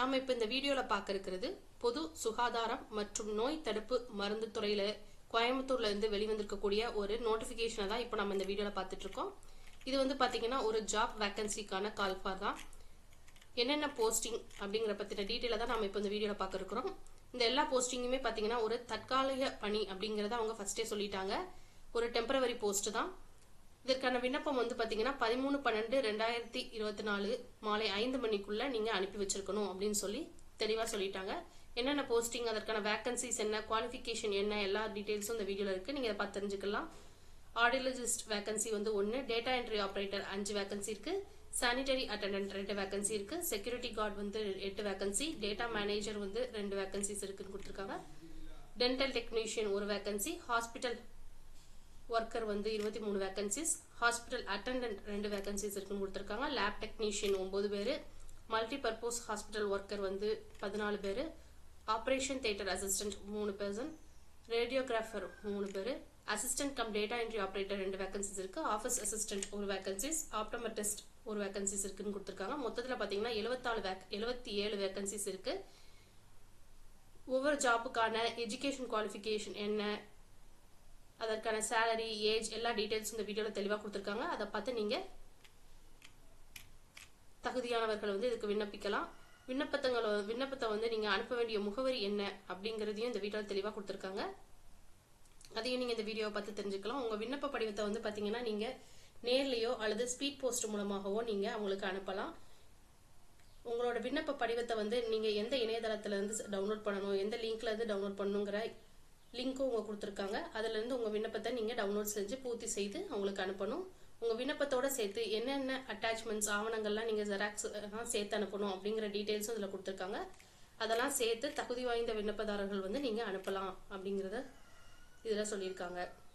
நாம் இப்போ இந்த வீடியோவில் பார்க்க இருக்கிறது பொது சுகாதாரம் மற்றும் நோய் தடுப்பு மருந்து துறையில் கோயம்புத்தூர்ல இருந்து வெளிவந்திருக்கக்கூடிய ஒரு நோட்டிஃபிகேஷனை தான் இப்போ நம்ம இந்த வீடியோவில் பார்த்துட்டு இருக்கோம் இது வந்து பார்த்தீங்கன்னா ஒரு ஜாப் வேக்கன்சிக்கான கால்ஃபார் தான் என்னென்ன போஸ்டிங் அப்படிங்கிற பற்றின டீட்டெயிலை தான் நம்ம இப்போ இந்த வீடியோவில் பார்க்க இருக்கிறோம் இந்த எல்லா போஸ்டிங்குமே பார்த்தீங்கன்னா ஒரு தற்காலிக பணி அப்படிங்கிறத அவங்க ஃபர்ஸ்டே சொல்லிட்டாங்க ஒரு டெம்பரவரி போஸ்ட் தான் இதற்கான விண்ணப்பம் வந்து பார்த்தீங்கன்னா பதிமூணு பன்னெண்டு ரெண்டாயிரத்தி இருபத்தி நாலு மாலை ஐந்து மணிக்குள்ள நீங்கள் அனுப்பி வச்சிருக்கணும் அப்படின்னு சொல்லி தெளிவாக சொல்லிட்டாங்க என்னென்ன போஸ்டிங் அதற்கான வேக்கன்சிஸ் என்ன குவாலிஃபிகேஷன் என்ன எல்லா டீட்டெயில்ஸும் இந்த வீடியோவில் இருக்குது நீங்கள் அதை பார்த்து தெரிஞ்சுக்கலாம் ஆடியோலஜிஸ்ட் வேகன்சி வந்து ஒன்று டேட்டா என்ட்ரி ஆப்ரேட்டர் அஞ்சு வேகன்சி இருக்கு சானிட்டரி அட்டண்டன்ட் ரெண்டு வேகன்சி இருக்கு செக்யூரிட்டி கார்டு வந்து எட்டு வேகன்சி டேட்டா மேனேஜர் வந்து ரெண்டு வேகன்சிஸ் இருக்குன்னு கொடுத்துருக்காங்க டென்டல் டெக்னீஷியன் ஒரு வேகன்சி ஹாஸ்பிட்டல் ஒர்க்கர் வந்து இருபத்தி மூணு வேகன்சிஸ் ஹாஸ்பிட்டல் அட்டண்டன்ட் ரெண்டு வேகன்சிஸ் இருக்குன்னு கொடுத்துருக்காங்க லேப் டெக்னீஷியன் ஒம்பது பேர் மல்டி பர்பஸ் ஹாஸ்பிட்டல் ஒர்க்கர் வந்து பதினாலு பேர் ஆப்ரேஷன் தேட்டர் அசிஸ்டன்ட் மூணு பர்சன் ரேடியோகிராஃபர் மூணு பேர் assistant cum data entry operator ரெண்டு வேகன்சிஸ் இருக்கு ஆஃபீஸ் அசிஸ்டன்ட் ஒரு வேகன்சிஸ் ஆப்டோமெட்ரிஸ்ட் ஒரு வேகன்சிஸ் இருக்குன்னு கொடுத்துருக்காங்க மொத்தத்தில் பார்த்தீங்கன்னா எழுபத்தாலு வேக் எழுபத்தி ஏழு வேகன்சிஸ் இருக்கு ஒவ்வொரு ஜாப்புக்கான எஜுகேஷன் குவாலிஃபிகேஷன் என்ன அதற்கான சேலரி ஏஜ் எல்லா டீட்டெயில்ஸும் இந்த வீடியோவில் தெளிவாக கொடுத்துருக்காங்க அதை பார்த்து நீங்கள் தகுதியானவர்கள் வந்து இதுக்கு விண்ணப்பிக்கலாம் விண்ணப்பத்தங்களை விண்ணப்பத்தை வந்து நீங்கள் அனுப்ப வேண்டிய முகவரி என்ன அப்படிங்கிறதையும் இந்த வீடியோவில் தெளிவாக கொடுத்துருக்காங்க அதையும் நீங்கள் இந்த வீடியோவை பார்த்து தெரிஞ்சுக்கலாம் உங்கள் விண்ணப்ப படிவத்தை வந்து பார்த்தீங்கன்னா நீங்கள் நேர்லேயோ அல்லது ஸ்பீட் போஸ்ட் மூலமாகவோ நீங்கள் அவங்களுக்கு அனுப்பலாம் உங்களோட விண்ணப்ப படிவத்தை வந்து நீங்கள் எந்த இணையதளத்துல இருந்து டவுன்லோட் பண்ணணும் எந்த லிங்க்ல இருந்து டவுன்லோட் பண்ணணுங்கிற லிங்க்கும் உங்க கொடுத்துருக்காங்க அதுல இருந்து உங்க விண்ணப்பத்தை நீங்க டவுன்லோட் செஞ்சு பூர்த்தி செய்து அவங்களுக்கு அனுப்பணும் உங்க விண்ணப்பத்தோட சேர்த்து என்னென்ன அட்டாச்மெண்ட்ஸ் ஆவணங்கள்லாம் நீங்க ஜெராக்ஸ் சேர்த்து அனுப்பணும் அப்படிங்கிற டீட்டெயில்ஸும் இதுல கொடுத்துருக்காங்க அதெல்லாம் சேர்த்து தகுதி வாய்ந்த விண்ணப்பதாரர்கள் வந்து நீங்க அனுப்பலாம் அப்படிங்கிறத இதுல சொல்லியிருக்காங்க